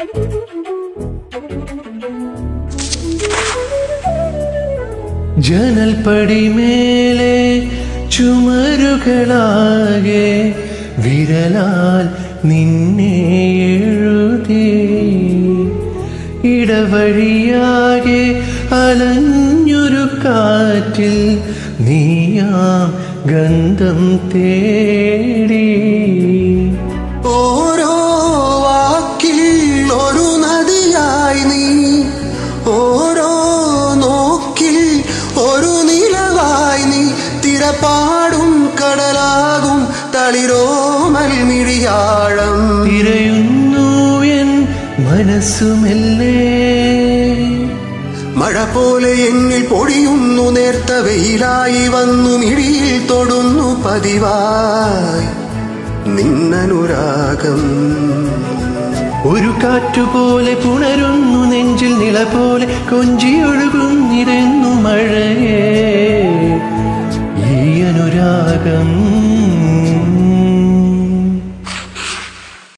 ജനൽപ്പടിമേലെ ചുമരുകളാകെ വിരലാൽ നിന്നെ എഴുതി ഇടവഴിയാകെ അലഞ്ഞൊരു കാറ്റിൽ നീയാം ഗന്ധം തേടി ഓരോ വാക്കിൽ ഒരു നദിയായി നീ ഓരോ നോക്കിൽ ഒരു നിലവായി നീ തിരപ്പാടും കടലാകും തളിരോമൽ മിഴിയാഴം തിരയുന്നു എൻ മനസ്സുമല്ലേ മഴ പോലെ എന്നിൽ പൊടിയുന്നു നേർത്ത വെയിലായി വന്നു മിഴിയിൽ തൊടുന്നു പതിവായി നിന്നനുരാഗം ഒരു കാറ്റുപോലെ പുണരുന്നു നെഞ്ചിൽ നില പോലെ കൊഞ്ചിയൊഴുകുന്നിരുന്നു മഴയേ